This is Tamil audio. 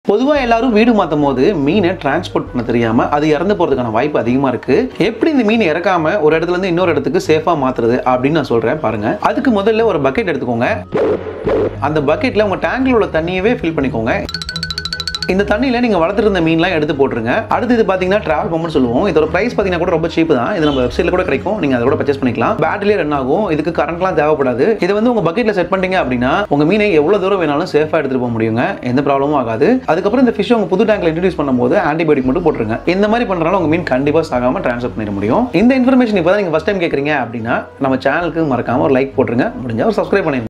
பொதுவாக எல்லாரும் வீடு மாற்றும் போது மீனை டிரான்ஸ்போர்ட் பண்ண தெரியாம அது இறந்து போறதுக்கான வாய்ப்பு அதிகமாக இருக்கு எப்படி இந்த மீன் இறக்காம ஒரு இடத்துல இருந்து இன்னொரு இடத்துக்கு சேஃபாக மாத்துறது அப்படின்னு நான் சொல்றேன் பாருங்க அதுக்கு முதல்ல ஒரு பக்கெட் எடுத்துக்கோங்க அந்த பக்கெட்ல உங்க டேங்க்ல உள்ள தண்ணியவே ஃபில் பண்ணிக்கோங்க இந்த தண்ணியில் நீங்கள் வளர்த்துட்டு இருந்த மீன்லாம் எடுத்து போட்டுருங்க அடுத்து இது பார்த்தீங்கன்னா ட்ராவல் பம்புன்னு சொல்லுவோம் இதோட ப்ரைஸ் பார்த்தீங்கன்னா கூட ரொம்ப சீப் தான் இது நம்ம வெப்சைட்டில் கூட கிடைக்கும் நீங்கள் அதை கூட பர்ச்சேஸ் பண்ணிக்கலாம் பேட்டரியே ரன் ஆகும் இதுக்கு கரண்ட்லாம் தேவைப்படாது இது வந்து உங்கள் பக்கெட்டில் செட் பண்ணிட்டீங்க அப்படின்னா உங்கள் மீனை எவ்வளோ தூரம் வேணாலும் சேஃபாக எடுத்துகிட்டு போக முடியுங்க எந்த ப்ராப்ளமும் ஆகாது அதுக்கப்புறம் இந்த ஃபிஷ் உங்கள் புது டேங்க்ல இன்ட்ரடியூஸ் பண்ணும்போது ஆன்டிபயோட்டிக் மட்டும் போட்டுருங்க இந்த மாதிரி பண்ணுறனால உங்கள் மீன் கண்டிப்பாக சாகாமல் ட்ரான்ஸ்ஃபர் பண்ணிட முடியும் இந்த இன்ஃபர்மேஷன் இப்போ தான் நீங்கள் ஃபஸ்ட் டைம் கேட்குறீங்க அப்படின்னா நம்ம சேனலுக்கு மறக்காம ஒரு லைக் போட்டுருங்க முடிஞ்சா ஒரு சப்ஸ்கிரைப் பண்ணிருங்க